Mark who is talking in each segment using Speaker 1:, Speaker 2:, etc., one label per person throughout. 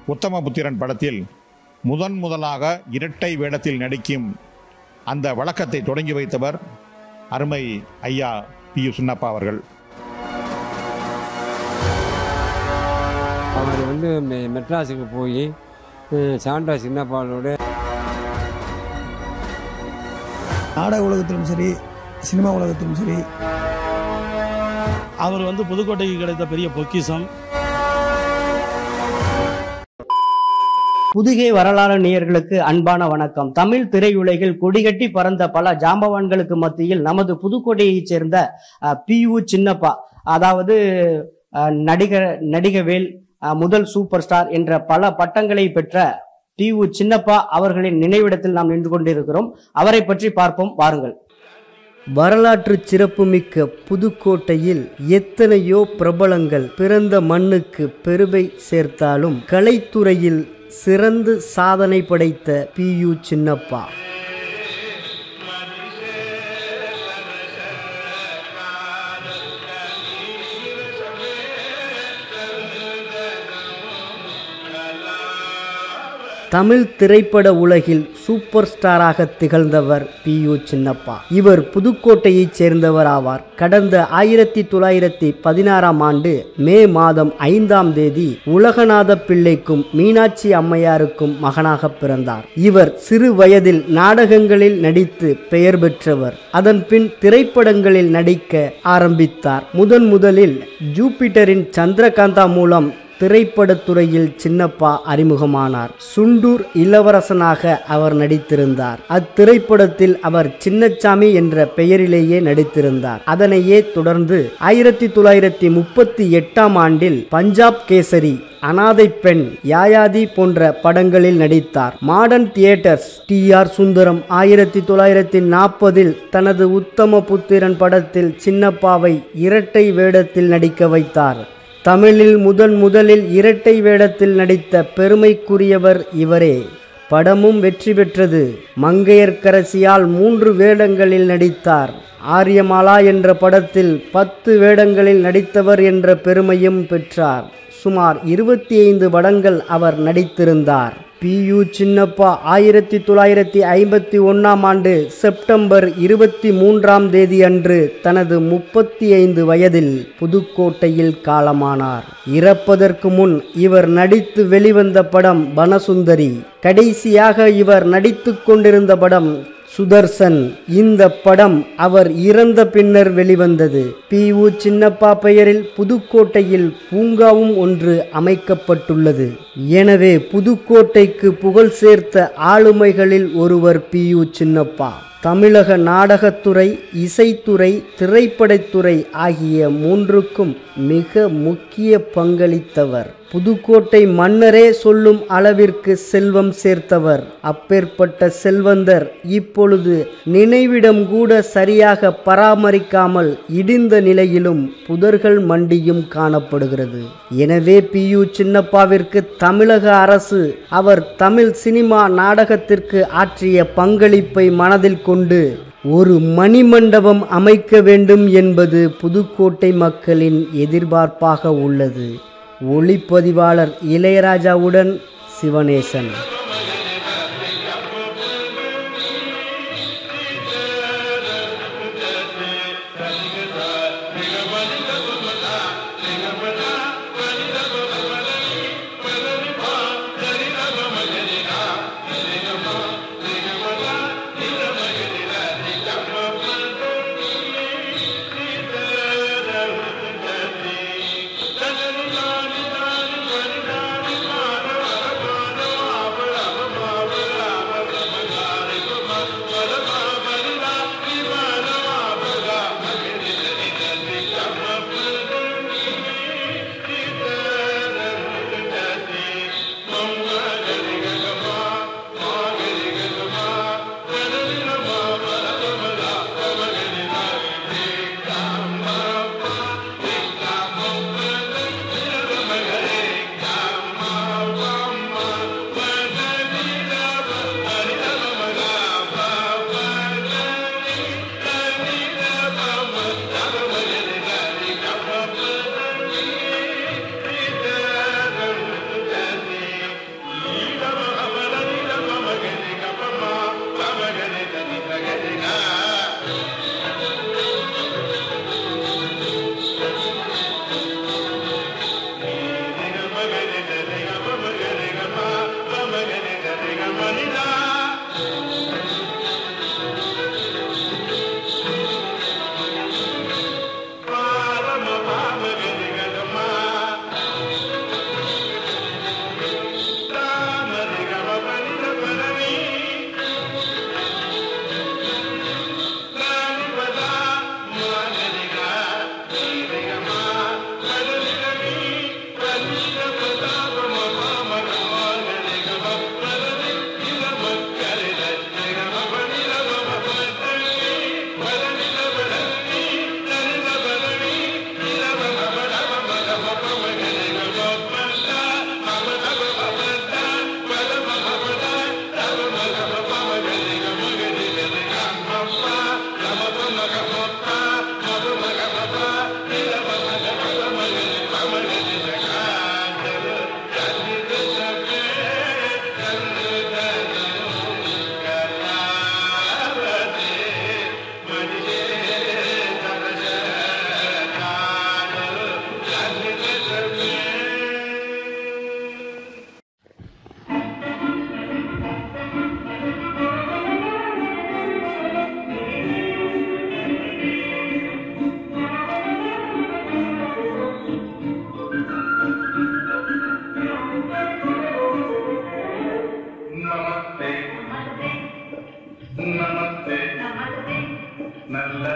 Speaker 1: உத்தமபுத்திரன் படத்தில் முதன் முதலாக இரட்டை வேடத்தில் நடிக்கும் அந்த வழக்கத்தை தொடங்கி வைத்தவர் அருமை ஐயா பி யு சின்னப்பா அவர்கள்
Speaker 2: அவர் வந்து மெ- மெட்ராஸுக்கு போய் சாண்டா சின்னப்பாலோட
Speaker 3: நாடக உலகத்திலும் சரி சினிமா உலகத்திலும் சரி
Speaker 4: அவர் வந்து புதுக்கோட்டைக்கு கிடைத்த பெரிய பொக்கிஷம்
Speaker 5: புதுகை வரலாறு நேயர்களுக்கு அன்பான வணக்கம் தமிழ் திரையுலகில் கொடிகட்டி பறந்த பல ஜாம்பவான்களுக்கு மத்தியில் நமது புதுக்கோட்டையைச் சேர்ந்த அஹ், பி யு சின்னப்பா அதாவது அஹ், நடிகர் நடிகவேல் அஹ், முதல் சூப்பர் ஸ்டார் என்ற பல பட்டங்களை பெற்ற பி யு சின்னப்பா அவர்களின் நினைவிடத்தில் நாம் நின்று கொண்டிருக்கிறோம் அவரை பற்றி பார்ப்போம் வாருங்கள் வரலாற்று சிறப்புமிக்க புதுக்கோட்டையில் எத்தனையோ பிரபலங்கள் பிறந்த மண்ணுக்கு பெருமை சேர்த்தாலும் கலைத்துறையில் சிறந்து சாதனை படைத்த பி யு சின்னப்பா தமிழ் திரைப்பட உலகில் சூப்பர் ஸ்டாராக திகழ்ந்தவர் பி யு சின்னப்பா இவர் புதுக்கோட்டையைச் சேர்ந்தவர் ஆவார் கடந்த ஆயிரத்தி தொள்ளாயிரத்தி பதினாறாம் ஆண்டு மே மாதம் ஐந்தாம் தேதி உலகநாத பிள்ளைக்கும் மீனாட்சி அம்மையாருக்கும் மகனாக பிறந்தார் இவர் சிறு வயதில் நாடகங்களில் நடித்து பெயர் பெற்றவர் அதன் பின் திரைப்படங்களில் நடிக்க ஆரம்பித்தார் முதன் முதலில் ஜூபிட்டரின் சந்திரகாந்தா மூலம் திரைப்படத்துறையில் சின்னப்பா அறிமுகமானார் சுண்டூர் இளவரசனாக அவர் நடித்திருந்தார் அத்திரைப்படத்தில் அவர் சின்னச்சாமி என்ற பெயரிலேயே நடித்திருந்தார் அதனையே தொடர்ந்து ஆயிரத்தி தொள்ளாயிரத்தி முப்பத்தி எட்டாம் ஆண்டில் பஞ்சாப் கேசரி அனாதை பெண் யாயாதி போன்ற படங்களில் நடித்தார் modern theatres T R Sundaram ஆயிரத்தி தொள்ளாயிரத்தி நாற்பதில் தனது உத்தம புத்திரன் படத்தில் சின்னப்பாவை இரட்டை வேடத்தில் நடிக்க வைத்தார் தமிழில் முதன் முதலில் இரட்டை வேடத்தில் நடித்த பெருமைக்குரியவர் இவரே படமும் வெற்றி பெற்றது மங்கையர்க்கரசியால் மூன்று வேடங்களில் நடித்தார் ஆரியமாலா என்ற படத்தில் பத்து வேடங்களில் நடித்தவர் என்ற பெருமையும் பெற்றார் சுமார் இருபத்தி ஐந்து படங்கள் அவர் நடித்திருந்தார் பி யு சின்னப்பா ஆயிரத்தி தொள்ளாயிரத்தி ஐம்பத்தி ஒன்றாம் ஆண்டு செப்டம்பர் இருபத்தி மூன்றாம் தேதி அன்று தனது முப்பத்தி ஐந்து வயதில் புதுக்கோட்டையில் காலமானார் இறப்பதற்கு முன் இவர் நடித்து வெளிவந்த படம் வனசுந்தரி கடைசியாக இவர் நடித்து கொண்டிருந்த படம் சுதர்சன் இந்த படம் அவர் இறந்த பின்னர் வெளிவந்தது பி உ சின்னப்பா பெயரில் புதுக்கோட்டையில் பூங்காவும் ஒன்று அமைக்கப்பட்டுள்ளது எனவே புதுக்கோட்டைக்கு புகழ் சேர்த்த ஆளுமைகளில் ஒருவர் பி யு சின்னப்பா தமிழக நாடகத்துறை இசைத்துறை திரைப்படத்துறை ஆகிய மூன்றுக்கும் மிக முக்கிய பங்களித்தவர் புதுக்கோட்டை மன்னரே சொல்லும் அளவிற்கு செல்வம் சேர்த்தவர் அப்பேற்பட்ட செல்வந்தர் இப்பொழுது நினைவிடம் கூட சரியாக பராமரிக்காமல் இடிந்த நிலையிலும் புதர்கள் மண்டியும் காணப்படுகிறது எனவே பி யு சின்னப்பாவிற்கு தமிழக அரசு அவர் தமிழ் சினிமா நாடகத்திற்கு ஆற்றிய பங்களிப்பை மனதில் கொண்டு ஒரு மணிமண்டபம் அமைக்க வேண்டும் என்பது புதுக்கோட்டை மக்களின் எதிர்பார்ப்பாக உள்ளது ஒளிப்பதிவாளர் இளையராஜாவுடன் சிவனேசன்
Speaker 6: Thank you.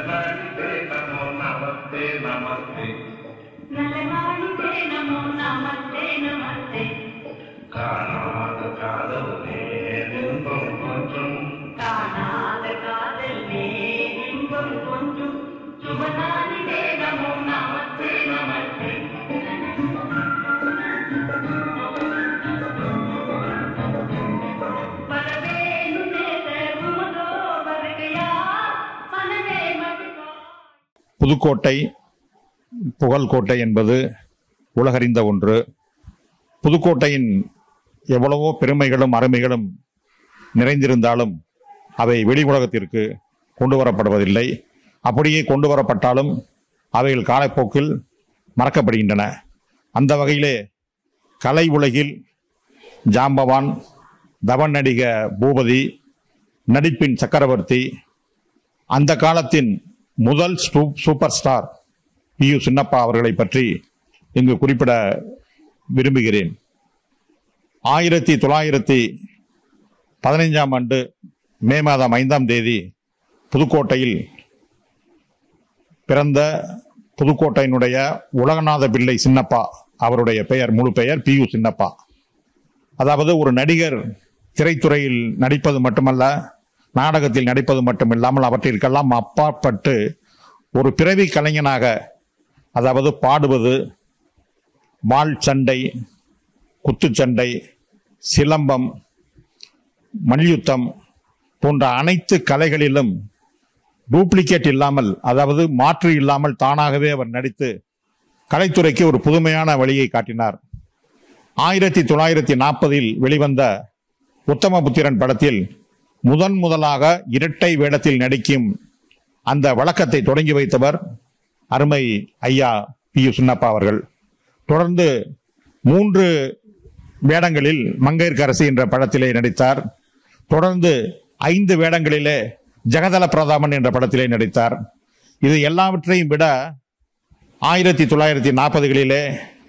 Speaker 6: நலமாணிதே நமோ நமஸ்தே நமஸ்தே காணாத காதல் இன்பம் கொஞ்சம் சுபநாளிதே நமோ நமஸ்தே நமஸ்தே பரவேணு நேச உமதோ வருகையா மனதே மகிழ்வா
Speaker 1: புதுக்கோட்டை புகழ்கோட்டை என்பது உலகறிந்த ஒன்று புதுக்கோட்டையின் எவ்வளவோ பெருமைகளும் அருமைகளும் நிறைந்திருந்தாலும் அவை வெளி உலகத்திற்கு கொண்டு வரப்படுவதில்லை அப்படியே கொண்டு வரப்பட்டாலும் அவைகள் காலப்போக்கில் மறக்கப்படுகின்றன அந்த வகையிலே கலை உலகில் ஜாம்பவான் தவன் நடிக பூபதி நடிப்பின் சக்கரவர்த்தி அந்த காலத்தின் முதல் சூ- super star P U Chinnappa அவர்களை பற்றி இங்கு குறிப்பிட விரும்புகிறேன் ஆயிரத்தி தொள்ளாயிரத்தி பதினைஞ்சாம் ஆண்டு மே மாதம் ஐந்தாம் தேதி புதுக்கோட்டையில் பிறந்த புதுக்கோட்டையினுடைய உலகநாத பிள்ளை சின்னப்பா அவருடைய பெயர் முழு பெயர் பி யு சின்னப்பா அதாவது ஒரு நடிகர் திரைத்துறையில் நடிப்பது மட்டுமல்ல நாடகத்தில் நடிப்பது மட்டுமில்லாமல் அவற்றிற்கெல்லாம் அப்பாற்பட்டு ஒரு பிறவி கலைஞனாக அதாவது பாடுவது வாள் சண்டை குத்துச்சண்டை சிலம்பம் மல்யுத்தம் போன்ற அனைத்து கலைகளிலும் டூப்ளிகேட் இல்லாமல் அதாவது மாற்று இல்லாமல் தானாகவே அவர் நடித்து கலைத்துறைக்கு ஒரு புதுமையான வழியை காட்டினார் ஆயிரத்தி தொள்ளாயிரத்தி நாற்பதில் வெளிவந்த உத்தமபுத்திரன் படத்தில் முதன் முதலாக இரட்டை வேடத்தில் நடிக்கும் அந்த வழக்கத்தை தொடங்கி வைத்தவர் அருமை ஐயா பி யு சின்னப்பா அவர்கள் தொடர்ந்து மூன்று வேடங்களில் மங்கையர்க்கரசி என்ற படத்திலே நடித்தார் தொடர்ந்து ஐந்து வேடங்களிலே ஜெகதல பிரதாமன் என்ற படத்திலே நடித்தார் இது எல்லாவற்றையும் விட ஆயிரத்தி தொள்ளாயிரத்தி நாற்பதுகளிலே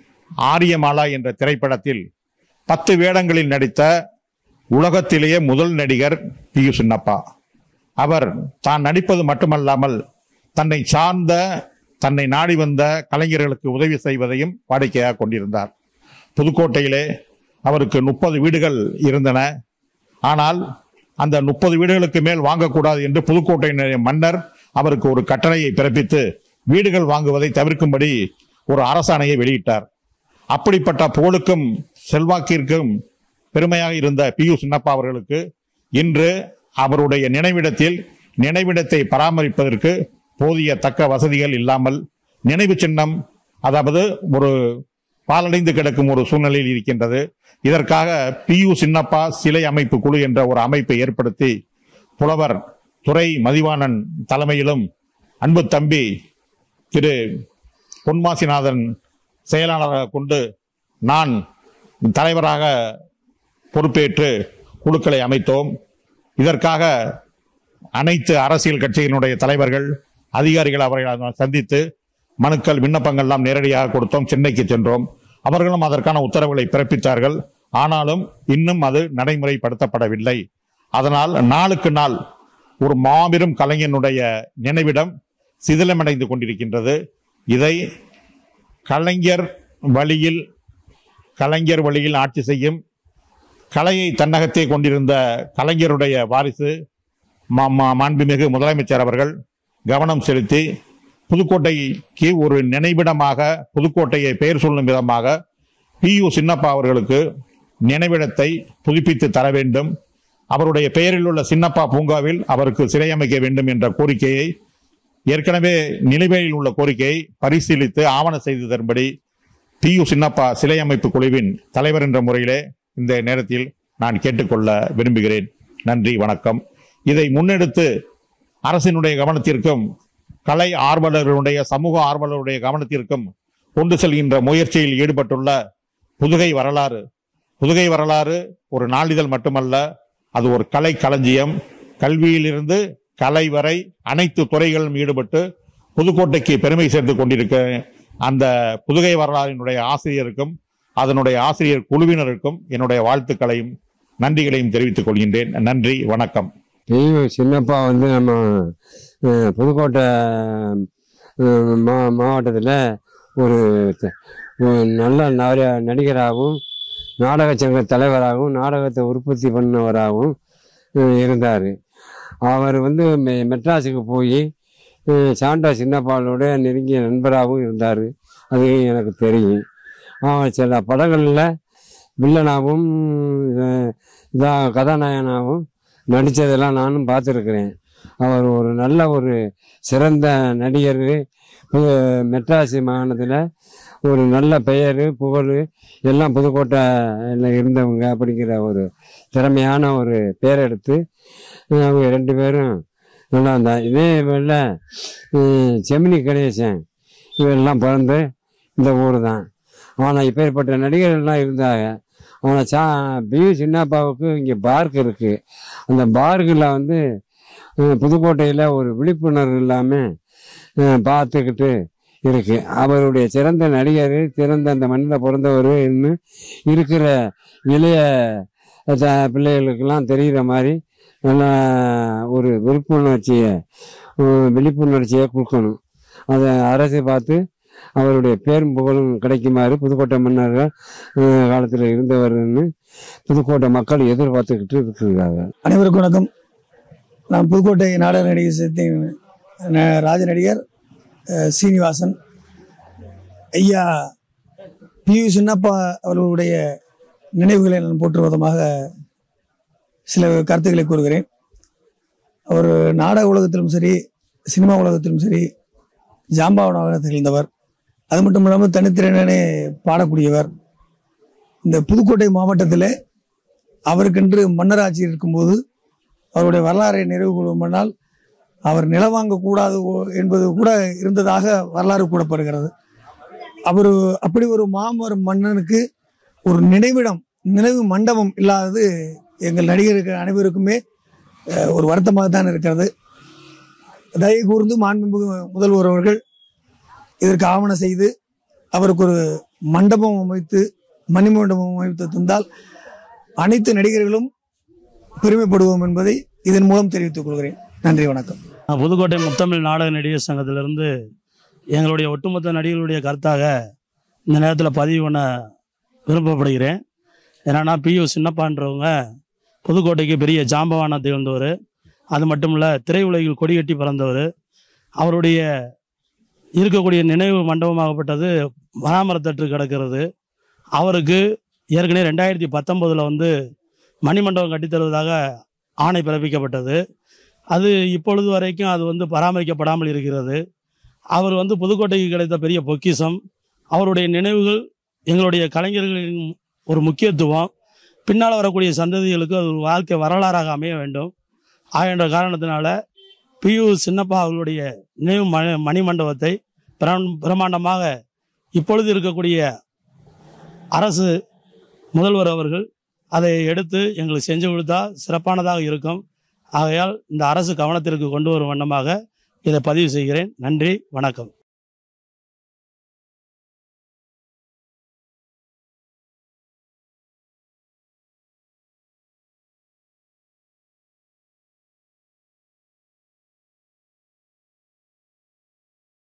Speaker 1: ஆரியமாலா என்ற திரைப்படத்தில் பத்து வேடங்களில் நடித்த உலகத்திலேயே முதல் நடிகர் பி யு சின்னப்பா அவர் தான் நடிப்பது மட்டுமல்லாமல் தன்னை சார்ந்த தன்னை நாடி வந்த கலைஞர்களுக்கு உதவி செய்வதையும் வாடிக்கையாக கொண்டிருந்தார் புதுக்கோட்டையிலே அவருக்கு முப்பது வீடுகள் இருந்தன ஆனால் அந்த முப்பது வீடுகளுக்கு மேல் வாங்கக்கூடாது என்று புதுக்கோட்டையினுடைய மன்னர் அவருக்கு ஒரு கட்டளையை பிறப்பித்து வீடுகள் வாங்குவதை தவிர்க்கும்படி ஒரு அரசாணையை வெளியிட்டார் அப்படிப்பட்ட புகழுக்கும் செல்வாக்கிற்கும் பெருமையாக இருந்த பி யு சின்னப்பா அவர்களுக்கு இன்று அவருடைய நினைவிடத்தில் நினைவிடத்தை பராமரிப்பதற்கு போதிய தக்க வசதிகள் இல்லாமல் நினைவு சின்னம் அதாவது ஒரு பாலடைந்து கிடக்கும் ஒரு சூழ்நிலையில் இருக்கின்றது இதற்காக பி யு சின்னப்பா சிலை அமைப்பு குழு என்ற ஒரு அமைப்பை ஏற்படுத்தி புலவர் துரை மதிவாணன் தலைமையிலும் அன்பு தம்பி திரு பொன்மாசிநாதன் செயலாளராக கொண்டு நான் தலைவராக பொறுப்பேற்று குழுக்களை அமைத்தோம் இதற்காக அனைத்து அரசியல் கட்சியினுடைய தலைவர்கள் அதிகாரிகள் அவர்களை சந்தித்து மனுக்கள் விண்ணப்பங்கள்லாம் நேரடியாக கொடுத்தோம் சென்னைக்கு சென்றோம் அவர்களும் அதற்கான உத்தரவுகளை பிறப்பித்தார்கள் ஆனாலும் இன்னும் அது நடைமுறைப்படுத்தப்படவில்லை அதனால் நாளுக்கு நாள் ஒரு மாபெரும் கலைஞனுடைய நினைவிடம் சிதிலமடைந்து கொண்டிருக்கின்றது இதை கலைஞர் வழியில் கலைஞர் வழியில் ஆட்சி செய்யும் கலையை தன்னகத்தே கொண்டிருந்த கலைஞருடைய வாரிசு மா- மா- மாண்புமிகு முதலமைச்சர் அவர்கள் கவனம் செலுத்தி புதுக்கோட்டைக்கு ஒரு நினைவிடமாக புதுக்கோட்டையை பெயர் சொல்லும் விதமாக பி யு சின்னப்பா அவர்களுக்கு நினைவிடத்தை புதுப்பித்து தர வேண்டும் அவருடைய பெயரில் உள்ள சின்னப்பா பூங்காவில் அவருக்கு சிலை அமைக்க வேண்டும் என்ற கோரிக்கையை ஏற்கனவே நிலுவையில் உள்ள கோரிக்கையை பரிசீலித்து ஆவண செய்து தரும்படி பி யு சின்னப்பா சிலை அமைப்பு குழுவின் தலைவர் என்ற முறையிலே இந்த நேரத்தில் நான் கேட்டுக்கொள்ள விரும்புகிறேன் நன்றி வணக்கம் இதை முன்னெடுத்து அரசினுடைய கவனத்திற்கும் கலை ஆர்வலர்களுடைய சமூக ஆர்வலருடைய கவனத்திற்கும் கொண்டு செல்கின்ற முயற்சியில் ஈடுபட்டுள்ள புதுகை வரலாறு புதுகை வரலாறு ஒரு நாளிதழ் மட்டுமல்ல அது ஒரு கலை களஞ்சியம் கல்வியிலிருந்து கலை வரை அனைத்து துறைகளிலும் ஈடுபட்டு புதுக்கோட்டைக்கு பெருமை சேர்த்து கொண்டிருக்க அந்த புதுகை வரலாறினுடைய ஆசிரியருக்கும் அதனுடைய ஆசிரியர் குழுவினருக்கும் என்னுடைய வாழ்த்துக்களையும் நன்றிகளையும் தெரிவித்துக் கொள்கின்றேன் நன்றி வணக்கம்
Speaker 2: பெரிய சின்னப்பா வந்து நம்ம அஹ், புதுக்கோட்டை அஹ், மா மாவட்டத்தில் ஒரு த- ஒரு நல்ல நவர- நடிகராகவும் நாடக சங்க தலைவராகவும் நாடகத்தை உற்பத்தி பண்ணவராகவும் இருந்தார் அவர் வந்து மெ- மெட்ராஸுக்கு போய் சாண்டா சின்னப்பாலோட நெருங்கிய நண்பராகவும் இருந்தார் அது எனக்கு தெரியும் அவன் சில படங்களில் வில்லனாகவும் அஹ், இதா கதாநாயகனாகவும் நடித்ததெல்லாம் நானும் பார்த்துருக்குறேன் அவர் ஒரு நல்ல ஒரு சிறந்த நடிகர் பு- மெட்ராஸ் மாகாணத்தில் ஒரு நல்ல பெயர் புகழ் எல்லாம் புதுக்கோட்டையில் இருந்தவங்க அப்படிங்கிற ஒரு திறமையான ஒரு பேர் எடுத்து அஹ் அவங்க ரெண்டு பேரும் நல்லா இருந்தா இதே வேளை அஹ் செமினி கணேசன் இவெல்லாம் பிறந்து இந்த ஊர் தான் ஆனால் இப்பேற்பட்ட நடிகர்கள்லாம் இருந்தாங்க ஆனால் சா பியு சின்னப்பாவுக்கு இங்கே பார்க் இருக்குது அந்த பார்க்கில் வந்து அஹ் புதுக்கோட்டையில் ஒரு விழிப்புணர்வு இல்லாமல் பார்த்துக்கிட்டு இருக்கு அவருடைய சிறந்த நடிகர் சிறந்த அந்த மண்ணில் பிறந்தவர் இன்னும் இருக்கிற இளைய த- பிள்ளைகளுக்கெல்லாம் தெரிகிற மாதிரி நல்லா ஒரு விழிப்புணர்ச்சியை அஹ் விழிப்புணர்ச்சியை கொடுக்கணும் அதை அரசு பார்த்து அவருடைய பேரும் புகழும் கிடைக்குமாறு புதுக்கோட்டை மன்னர்கள் காலத்தில் இருந்தவர்னு புதுக்கோட்டை மக்கள் எதிர்பார்த்துக்கிட்டு இருக்கிறாங்க
Speaker 3: அனைவருக்கும் வணக்கம் நான் புதுக்கோட்டை நாடக நடிகர் சங்கத்தின் ந- ராஜ நடிகர் அஹ், சீனிவாசன் ஐயா பி யு சின்னப்பா அவர்களுடைய நினைவுகளை நான் போற்றும் விதமாக சில கருத்துக்களை கூறுகிறேன் அவர் நாடக உலகத்திலும் சரி சினிமா உலகத்திலும் சரி ஜாம்பாவனாக திகழ்ந்தவர் அது மட்டும் இல்லாமல் தனித்திறனே பாடக்கூடியவர் இந்த புதுக்கோட்டை மாவட்டத்தில் அவருக்கென்று மன்னராட்சி இருக்கும்போது அவருடைய வரலாறை நிறைவு கொள்ளுமானால் அவர் நிலம் வாங்கக்கூடாது ஓ- என்பது கூட இருந்ததாக வரலாறு கூறப்படுகிறது அவர் அப்படி ஒரு மாமரம் மன்னனுக்கு ஒரு நினைவிடம் நினைவு மண்டபம் இல்லாதது எங்கள் நடிகருக்கு அனைவருக்குமே அஹ், ஒரு வருத்தமாக தான் இருக்கிறது தயவு கூர்ந்து மாண்புமிகு முதல்வர் அவர்கள் இதற்கு ஆவணம் செய்து அவருக்கு ஒரு மண்டபம் அமைத்து மணிமண்டபம் அமைத்து தந்தால் அனைத்து நடிகர்களும் பெருமைப்படுவோம் என்பதை இதன் மூலம் தெரிவித்துக் கொள்கிறேன் நன்றி வணக்கம்
Speaker 4: நான் புதுக்கோட்டை முத்தமிழ் நாடக நடிகர் சங்கத்திலிருந்து எங்களுடைய ஒட்டுமொத்த நடிகர்களுடைய கருத்தாக இந்த நேரத்தில் பதிவு பண்ண விருப்பப்படுகிறேன் ஏன்னா பியு சின்னப்பான்றவங்க புதுக்கோட்டைக்கு பெரிய ஜாம்பவானா திகழ்ந்தவர் அது மட்டும் இல்லை திரையுலகில் கொடிகட்டி பிறந்தவர் அவருடைய இருக்கக்கூடிய நினைவு மண்டபமாகப்பட்டது மராமரத்தட்டு கிடக்கிறது அவருக்கு ஏற்கனவே ரெண்டாயிரத்தி பத்தொம்போதில் வந்து மணிமண்டபம் கட்டித் தருவதாக ஆணை பிறப்பிக்கப்பட்டது அது இப்பொழுது வரைக்கும் அது வந்து பராமரிக்கப்படாமல் இருக்கிறது அவர் வந்து புதுக்கோட்டைக்கு கிடைத்த பெரிய பொக்கிஷம் அவருடைய நினைவுகள் எங்களுடைய கலைஞர்களின் ஒரு முக்கியத்துவம் பின்னால் வரக்கூடிய சந்ததிகளுக்கு அது ஒரு வாழ்க்கை வரலாறாக அமைய வேண்டும் ஆகின்ற காரணத்தினால பியு சின்னப்பா அவர்களுடைய நினைவு மணி மணிமண்டபத்தை பிரம்- பிரம்மாண்டமாக இப்பொழுது இருக்கக்கூடிய அரசு முதல்வர் அவர்கள் அதை எடுத்து எங்களுக்கு செஞ்சு கொடுத்தா சிறப்பானதாக இருக்கும் ஆகையால் இந்த அரசு கவனத்திற்கு கொண்டு வரும் வண்ணமாக இதை பதிவு செய்கிறேன் நன்றி வணக்கம்